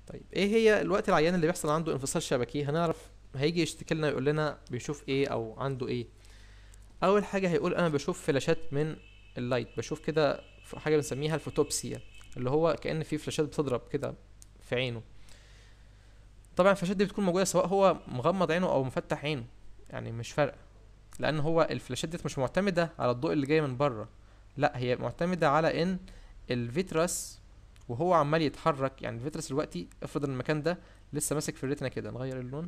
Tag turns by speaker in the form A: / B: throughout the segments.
A: طيب ايه هي الوقت العيان اللي بيحصل عنده انفصال شبكي هنعرف هيجي يشتكي لنا يقول لنا بيشوف ايه او عنده ايه اول حاجه هيقول انا بشوف فلاشات من اللايت بشوف كده ف- حاجه بنسميها الفوتوبسيا اللي هو كأن في فلاشات بتضرب كده في عينه طبعا الفلاشات دي بتكون موجوده سواء هو مغمض عينه او مفتح عينه يعني مش فارقه لان هو الفلاشات دي مش معتمده على الضوء اللي جاي من بره لا هي معتمده على ان الفيترس وهو عمال يتحرك يعني الفيترس دلوقتي افرض ان المكان ده لسه ماسك في الريتنا كده نغير اللون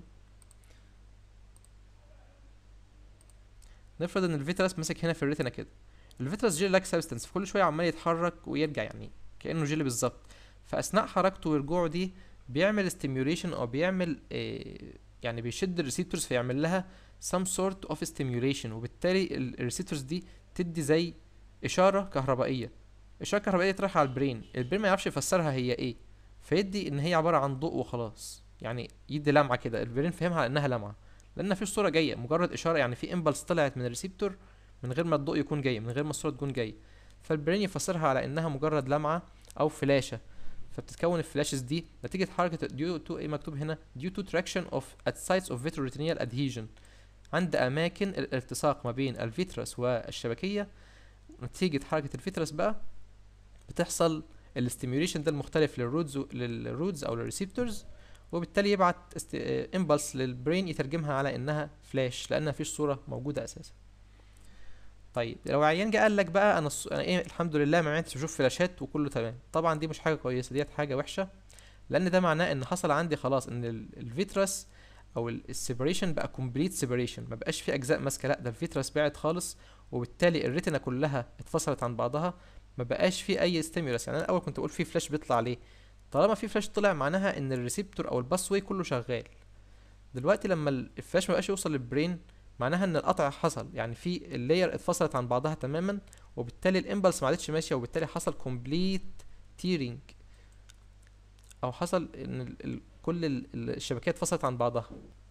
A: نفرض ان الفيترس ماسك هنا في الريتنا كده الفيترس جيل لايك سبستنس فكل شويه عمال يتحرك ويرجع يعني كانه جيلي بالظبط فاثناء حركته ورجوعه دي بيعمل ستيميوليشن او بيعمل آه يعني بيشد الريسيبتورز فيعمل لها some sort of stimulation وبالتالي الريسيبتورز دي تدي زي اشاره كهربائيه اشاره كهربائيه تروح على البرين البرين ما يعرفش يفسرها هي ايه فيدي ان هي عباره عن ضوء وخلاص يعني يدي لمعه كده البرين فهمها على انها لمعه لان مفيش صوره جايه مجرد اشاره يعني في امبلس طلعت من الريسيبتور من غير ما الضوء يكون جاي من غير ما الصوره تكون جايه فالبرين يفسرها على انها مجرد لمعه او فلاشه فبتتكون الفلاشز دي نتيجه حركه due to ايه مكتوب هنا due to traction of at sites of vitreoretinal adhesion عند اماكن الالتصاق ما بين الفيترس والشبكيه نتيجه حركه الفيترس بقى بتحصل الاستيميوليشن ده المختلف للرودز للرودز او للريسيبتورز وبالتالي يبعت امبلس للبرين يترجمها على انها فلاش لان مفيش صوره موجوده اساسا طيب لو عيان جه قال لك بقى انا الص... انا ايه الحمد لله ما عدتش بشوف فلاشات وكله تمام طبعا دي مش حاجه كويسه ديت حاجه وحشه لان ده معناه ان حصل عندي خلاص ان ال- الفيترس او السيبريشن بقى كومبليت سيبريشن ما بقاش في اجزاء ماسكه لا ده الفيترس بعد خالص وبالتالي الريتنا كلها اتفصلت عن بعضها ما بقاش في اي ستيمولس يعني انا الاول كنت بقول في فلاش بيطلع ليه طالما في فلاش طلع معناها ان الريسيبتور او الباس واي كله شغال دلوقتي لما ال- الفلاش ما بقاش يوصل للبرين معناها ان القطع حصل يعني في اللاير اتفصلت عن بعضها تماما وبالتالي الامبلس ما عادتش ماشيه وبالتالي حصل كومبليت تيرنج او حصل ان ال ال كل ال- ال- الشبكات اتفصلت عن بعضها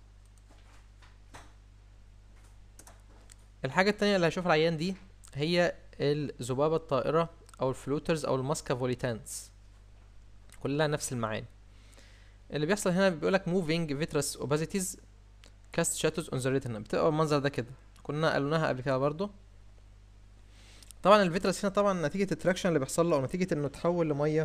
A: الحاجة التانية اللي هشوف العيان دي هي الذبابة الطائرة أو الفلوترز أو الماسكا فوليتانس كلها نفس المعاني اللي بيحصل هنا بيقولك moving vitreous opacities cast shadows on the retina بتبقى المنظر ده كده كنا قالناها قبل كده برضو طبعا الفيترس هنا طبعا نتيجة التراكشن اللي بيحصل له أو نتيجة إنه اتحول لمية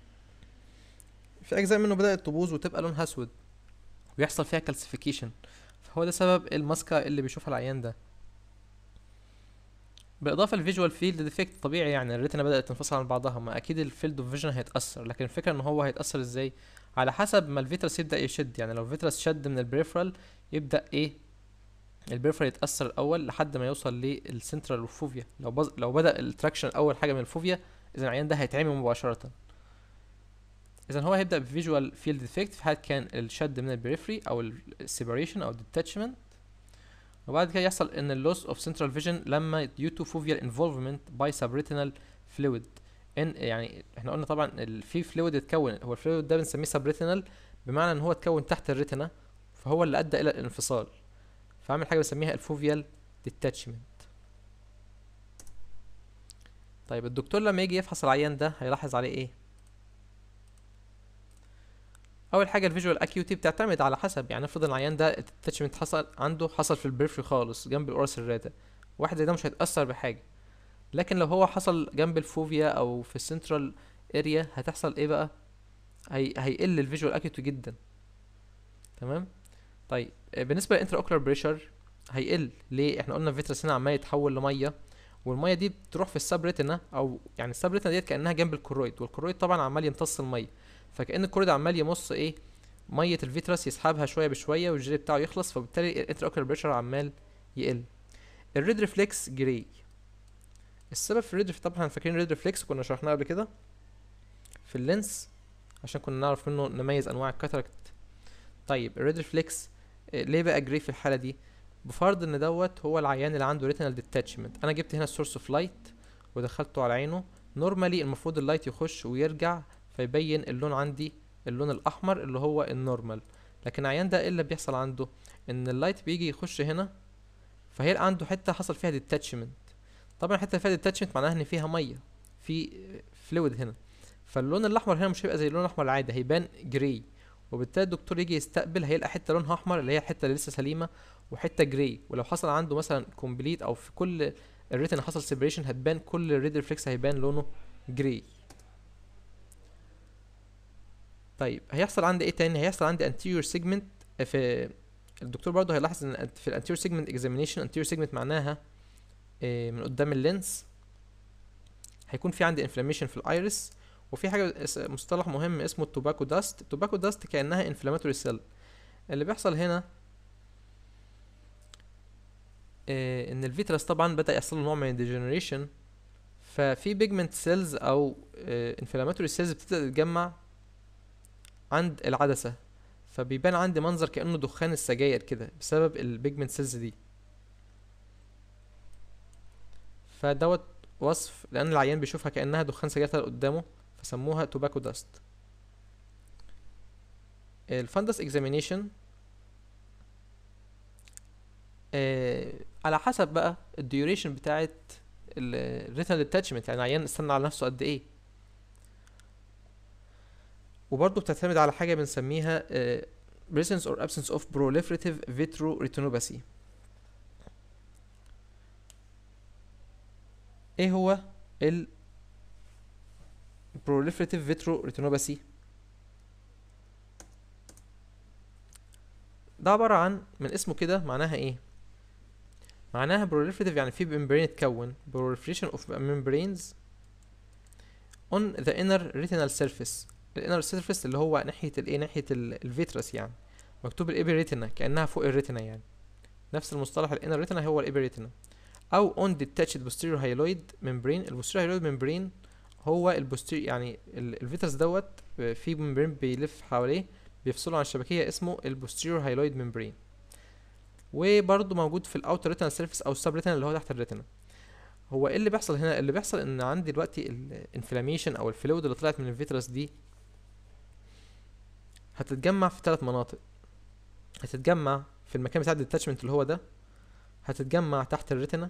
A: في أجزاء منه بدأت تبوظ وتبقى لونها أسود ويحصل فيها كالسيفيكيشن فهو ده سبب الماسكا اللي بيشوفها العيان ده بالاضافه للفيجوال فيلد ديفكت طبيعي يعني الريتنا بدات تنفصل عن بعضها ما اكيد الفيلد اوف فيجن هيتاثر لكن الفكره ان هو هيتاثر ازاي على حسب ما الفيترس يبدا يشد يعني لو الفيترس شد من البريفرال يبدا ايه البريفرال يتاثر الاول لحد ما يوصل للسنترال والفوفيا لو بز... لو بدا التراكشن اول حاجه من الفوفيا اذا العيان ده هيتعمي مباشره اذا هو هيبدا بفيجوال فيلد ديفكت في حاله كان الشد من البريفري او السيبريشن او الديتاتشمنت وبعد كده يحصل ان اللوس اوف سنترال فيجن لما due to foveal involvement by subretinal fluid ان يعني احنا قلنا طبعا ال- في فلويد اتكون هو الفلويد ده بنسميه subretinal بمعنى ان هو اتكون تحت الريتنا فهو اللي ادى الى الانفصال فعمل حاجه بنسميها الفوفيال ديتاتشمنت طيب الدكتور لما يجي يفحص العيان ده هيلاحظ عليه ايه اول حاجه الفيجوال اكيوتي بتعتمد على حسب يعني افرض العيان ده التاتشمنت حصل عنده حصل في البريفري خالص جنب الاورس الراتا واحد زي ده مش هيتاثر بحاجه لكن لو هو حصل جنب الفوفيا او في السنترال اريا هتحصل ايه بقى هي هيقل الفيجوال اكيوتي جدا تمام طيب آه، بالنسبه للانترا اوكولار بريشر هيقل ليه احنا قلنا الفيترس هنا عمال يتحول لميه والميه دي بتروح في السب ريتنا او يعني السب ريتنا ديت كانها جنب الكرويد والكرويد طبعا عمال يمتص الميه فكأن الكرويد عمال يمص ايه ميه الفيترس يسحبها شويه بشويه والجري بتاعه يخلص فبالتالي الانتر اوكولار بريشر عمال يقل الريد ريفلكس جري السبب في الريد طبعا احنا فاكرين الريد ريفلكس كنا شرحناه قبل كده في اللينس عشان كنا نعرف منه نميز انواع الكاتاراكت طيب الريد ريفلكس ليه بقى جري في الحاله دي بفرض ان دوت هو العيان اللي عنده ريتينال ديتاتشمنت انا جبت هنا السورس اوف لايت ودخلته على عينه نورمالي المفروض اللايت يخش ويرجع فيبين اللون عندي اللون الاحمر اللي هو النورمال لكن العيان ده ايه اللي بيحصل عنده ان اللايت بيجي يخش هنا فهيلقى عنده حته حصل فيها ديتاتشمنت طبعا الحته اللي فيها ديتاتشمنت معناها ان فيها ميه في فلويد هنا فاللون الاحمر هنا مش هيبقى زي اللون الاحمر العادي هيبان جراي وبالتالي الدكتور يجي يستقبل هيلقى حته لونها احمر اللي هي الحته اللي لسه سليمه وحته جراي ولو حصل عنده مثلا كومبليت او في كل الريتن حصل سيبريشن هتبان كل الريد ريفلكس هيبان لونه جراي طيب هيحصل عندي ايه تاني هيحصل عندي anterior segment في الدكتور برضه هيلاحظ ان في الانتيور سيجمنت اكزامينيشن انتيور سيجمنت معناها إيه من قدام اللينس هيكون في عندي انفلاميشن في الايرس وفي حاجه اس- مصطلح مهم اسمه التوباكو داست التوباكو داست كانها انفلاماتوري سيل اللي بيحصل هنا إيه ان الفيترس طبعا بدا يحصل له نوع من الديجنريشن ففي بيجمنت سيلز او انفلاماتوري سيلز بتبدا تتجمع عند العدسه فبيبان عندي منظر كانه دخان السجاير كده بسبب البيجمنت سيلز دي فدوت وصف لان العيان بيشوفها كانها دخان سجاير طالع قدامه فسموها توباكو داست الفندس اكزامينيشن على حسب بقى الديوريشن بتاعت الريتنال ديتاتشمنت يعني العيان استنى على نفسه قد ايه وبرضه بتعتمد على حاجة بنسميها آه، presence or absence of proliferative vitreoretinopathy ايه هو ال proliferative vitreoretinopathy ده عبارة عن من اسمه كده معناها ايه معناها proliferative يعني في membrane اتكون proliferation of membranes on the inner retinal surface الانر سيرفيس اللي هو ناحيه الايه ناحيه الفيترس يعني مكتوب الايبي ريتنا كانها فوق الريتنا يعني نفس المصطلح الانر ريتنا هو الايبي ريتنا او اون ديتاتشد بوستيريور هايلويد ممبرين البوستيريور هايلويد ممبرين هو البوستير يعني ال- الفيترس دوت آه، في ممبرين بيلف حواليه بيفصله عن الشبكيه اسمه البوستيريور هايلويد ممبرين وبرضه موجود في الاوتر ريتنا سيرفيس او السب ريتنا اللي هو تحت الريتنا هو ايه اللي بيحصل هنا اللي بيحصل ان عندي دلوقتي الانفلاميشن او الفلويد اللي طلعت من الفيترس دي هتتجمع في ثلاث مناطق هتتجمع في المكان بتاع الديتاتشمنت اللي هو ده هتتجمع تحت الريتنا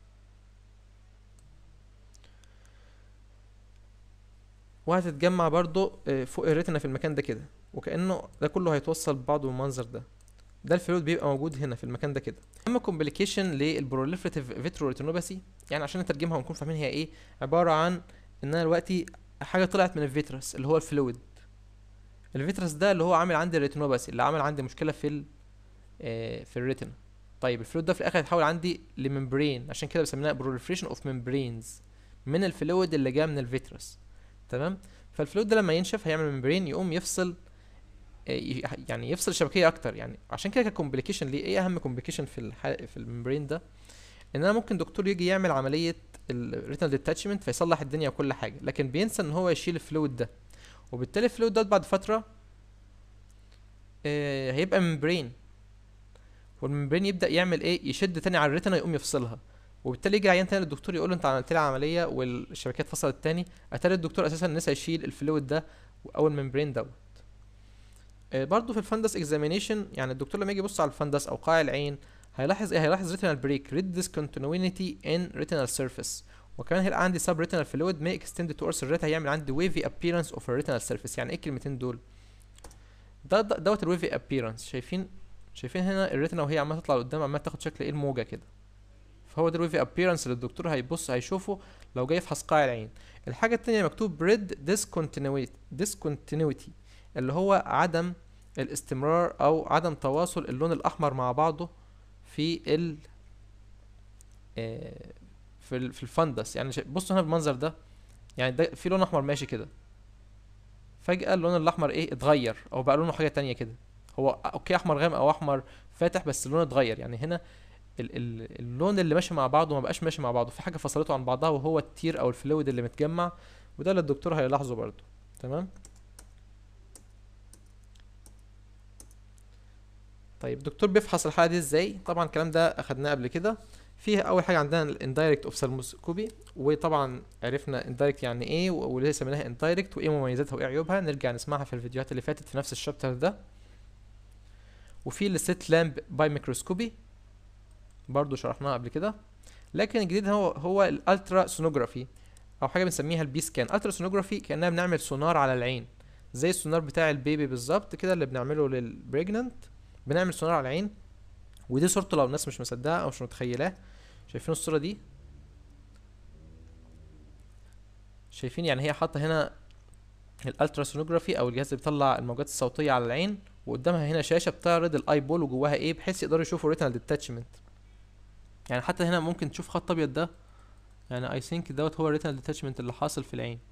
A: وهتتجمع برضو آه، فوق الريتنا في المكان ده كده وكأنه ده كله هيتوصل ببعضه بالمنظر ده ده الفلويد بيبقى موجود هنا في المكان ده كده اما كومبليكيشن للبروليفريتيف فيتروريتينوباثي يعني عشان نترجمها ونكون فاهمين هي ايه عباره عن ان انا دلوقتي حاجه طلعت من الفيترس اللي هو الفلويد الفيترس ده اللي هو عامل عندي الريتينوباثي اللي عامل عندي مشكله في ال آه، في الريتنا طيب الفلويد ده في الاخر هيتحول عندي لممبرين عشان كده بسميناها بروليفريشن اوف ممبرينز من الفلويد اللي جاي من الفيترس تمام فالفلويد ده لما ينشف هيعمل ممبرين يقوم يفصل آه، ي- يعني يفصل الشبكيه اكتر يعني عشان كده ككومبليكيشن ليه ايه اهم كومبليكيشن في الح... في الممبرين ده ان انا ممكن دكتور يجي يعمل عمليه الريتنال ديتاتشمنت فيصلح الدنيا وكل حاجه لكن بينسى ان هو يشيل الفلويد ده وبالتالي الفلويد ده بعد فتره آه، هيبقى ممبرين والممبرين يبدا يعمل ايه يشد تاني على الريتنا يقوم يفصلها وبالتالي يجي عيان تاني للدكتور يقول له انت عملت لي عمليه والشبكات فصلت تاني اتاري الدكتور اساسا نسى يشيل الفلويد ده او الممبرين دوت آه، برضو في الفندس اكزامينيشن يعني الدكتور لما يجي يبص على الفندس او قاع العين هيلاحظ ايه هيلاحظ ريتينال بريك ريد ديسكونتينويتي ان ريتينال سيرفيس وكمان هيبقى عندي سب ريتينال فلويد may extend towards الريتا هيعمل عندي wavy appearance of a retinal surface يعني ايه الكلمتين دول ده ده- دوت الويفي appearance شايفين شايفين هنا الريتنا وهي عماله تطلع لقدام عماله تاخد شكل ايه الموجه كده فهو ده الويفي appearance اللي الدكتور هيبص هيشوفه لو جاي يفحص قاع العين الحاجه التانية مكتوب red discontinuity discontinuity اللي هو عدم الاستمرار او عدم تواصل اللون الاحمر مع بعضه في ال آه، في ال- في الفندس يعني شا- بصوا هنا بالمنظر ده يعني ده في لون احمر ماشي كده فجأة اللون الاحمر ايه اتغير او بقى لونه حاجة تانية كده هو اوكي احمر غامق او احمر فاتح بس اللون اتغير يعني هنا ال ال اللون اللي ماشي مع بعضه ما بقاش ماشي مع بعضه في حاجة فصلته عن بعضها وهو التير او الفلويد اللي متجمع وده اللي الدكتور هيلاحظه برضه تمام طيب الدكتور بيفحص الحالة دي ازاي طبعا الكلام ده اخدناه قبل كده فيها اول حاجه عندنا الاندايركت اوفثالموسكوبي وطبعا عرفنا اندايركت يعني ايه و- وليه سميناها اندايركت وايه مميزاتها وايه عيوبها نرجع نسمعها في الفيديوهات اللي فاتت في نفس الشابتر ده وفي الست لامب باي ميكروسكوبي برضو شرحناها قبل كده لكن الجديد هو هو الالترا سونوجرافي او حاجه بنسميها البي سكان الترا سونوجرافي كاننا بنعمل سونار على العين زي السونار بتاع البيبي بالظبط كده اللي بنعمله للبريجننت بنعمل سونار على العين ودي صورته لو الناس مش مصدقه او مش متخيلاه شايفين الصوره دي شايفين يعني هي حاطه هنا الالتراسونوجرافي او الجهاز اللي بيطلع الموجات الصوتيه على العين وقدامها هنا شاشه بتعرض الاي بول وجواها ايه بحيث يقدروا يشوفوا الريتنال ديتاتشمنت يعني حتى هنا ممكن تشوف خط ابيض ده يعني اي ثينك دوت هو الريتنال ديتاتشمنت اللي حاصل في العين